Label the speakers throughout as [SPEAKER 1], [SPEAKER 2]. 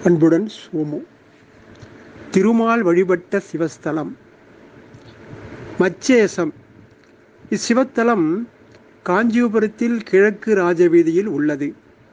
[SPEAKER 1] அன்புடன் சோமு திருமால் வழிபட்ட சிவஸ்தலம் மச்சேசம் இச்சிவத்தலம் காஞ்சிபுரத்தில் கிழக்கு ராஜவீதியில் உள்ளது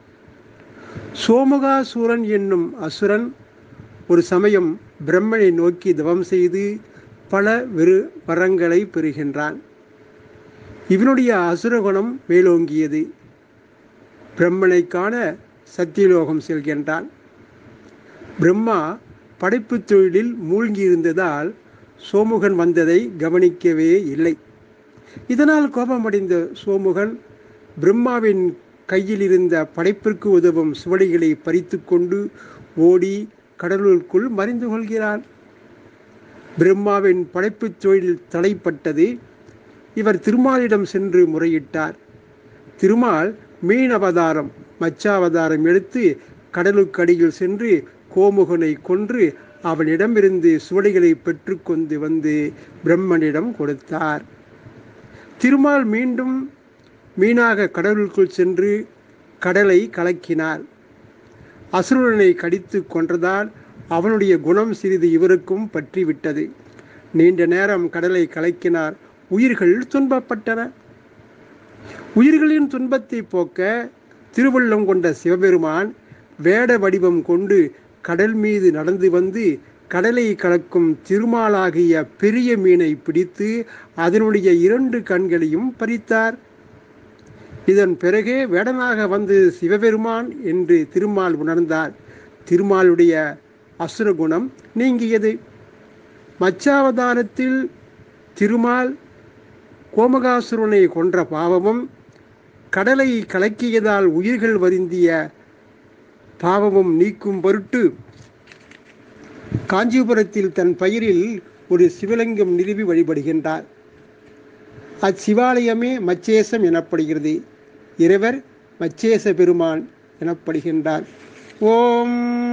[SPEAKER 1] சோமகாசூரன் என்னும் அசுரன் ஒரு சமயம் பிரம்மனை நோக்கி தவம் செய்து பல வெறு வரங்களை பெறுகின்றான் இவனுடைய அசுரகுணம் மேலோங்கியது பிரம்மனை காண சத்தியலோகம் செல்கின்றான் பிரம்மா படைப்பு தொழிலில் மூழ்கியிருந்ததால் சோமுகன் வந்ததை கவனிக்கவே இல்லை இதனால் கோபமடைந்த சோமுகன் பிரம்மாவின் கையில் இருந்த படைப்பிற்கு உதவும் சுவடிகளை பறித்து கொண்டு ஓடி கடலுக்குள் மறைந்து கொள்கிறான் பிரம்மாவின் படைப்புத் தொழில் தடைப்பட்டது இவர் திருமாலிடம் சென்று முறையிட்டார் திருமால் மீன் அவதாரம் மச்சாவதாரம் எடுத்து கடலுக்கடியில் சென்று கோமுகனை கொன்று அவனிடமிருந்து சுவடிகளை பெற்றுக்கொண்டு வந்து பிரம்மனிடம் கொடுத்தார் திருமால் மீண்டும் மீனாக கடலுக்குள் சென்று கடலை கலக்கினார் அசுரனை கடித்து கொன்றதால் அவனுடைய குணம் சிறிது இவருக்கும் பற்றிவிட்டது நீண்ட நேரம் கடலை கலக்கினார் உயிர்கள் துன்பப்பட்டன உயிர்களின் துன்பத்தை போக்க திருவள்ளம் கொண்ட சிவபெருமான் வேட வடிவம் கொண்டு கடல் மீது நடந்து வந்து கடலை கலக்கும் திருமாலாகிய பெரிய மீனை பிடித்து அதனுடைய இரண்டு கண்களையும் பறித்தார் இதன் பிறகே வேடனாக வந்து சிவபெருமான் என்று திருமால் உணர்ந்தார் திருமாலுடைய அசுரகுணம் நீங்கியது மச்சாவதாரத்தில் திருமால் கோமகாசுரனை கொன்ற பாவமும் கடலை கலக்கியதால் உயிர்கள் வருந்திய பாவமும் நீக்கும் பொருட்டு காஞ்சிபுரத்தில் தன் பயிரில் ஒரு சிவலிங்கம் நிறுவி வழிபடுகின்றார் அச்சிவாலயமே மச்சேசம் எனப்படுகிறது இறைவர் மச்சேச பெருமான் எனப்படுகின்றார் ஓம்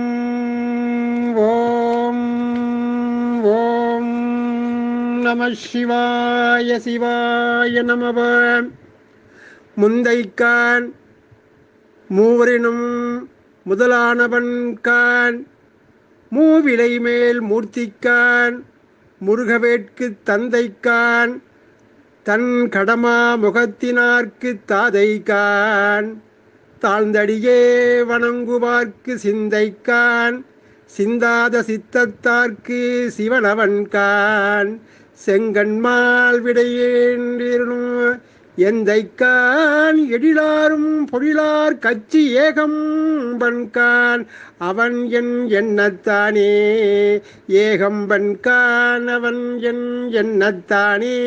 [SPEAKER 1] ஓம் ஓம் நம சிவாய சிவாய நமவ முந்தைக்கான் மூவரினும் முதலானவன் கான் மூவிலை மேல் மூர்த்திக்கான் முருகவேட்கு தந்தைக்கான் தன் கடமா முகத்தினார்க்கு தாதைக்கான் தாழ்ந்தடியே வணங்குவார்க்கு சிந்தைக்கான் சிந்தாத சித்தத்தார்க்கு சிவனவன்கான் செங்கண்மால் விடையேன்றிரும் எந்தைக்கான் எழிலாரும் பொழிலார் கச்சி ஏகம் பண்கான் அவன் என் எண்ணத்தானே ஏகம்பன்கான் அவன் என் எண்ணத்தானே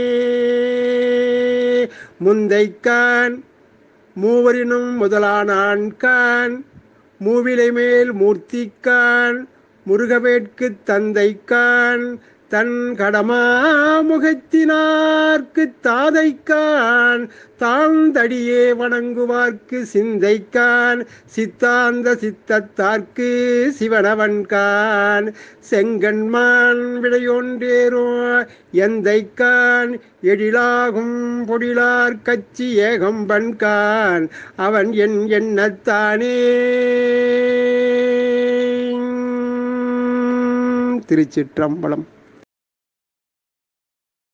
[SPEAKER 1] முந்தைக்கான் மூவரினும் முதலானான்கான் மூவிலை மேல் மூர்த்திக்கான் முருகவேட்கு தந்தைக்கான் தன் கடமா முகத்தினார்க்கு தாதைக்கான் தாழ்ந்தடியே வணங்குவார்க்கு சிந்தைக்கான் சித்தாந்த சித்தத்தார்க்கு சிவனவன்கான் செங்கண்மான் விடையொன்றேரோ எந்தைக்கான் எழிலாகும் பொடிலார் கச்சி ஏகம்பன்கான் அவன் என் எண்ணத்தானே திருச்சிற்றம்பலம்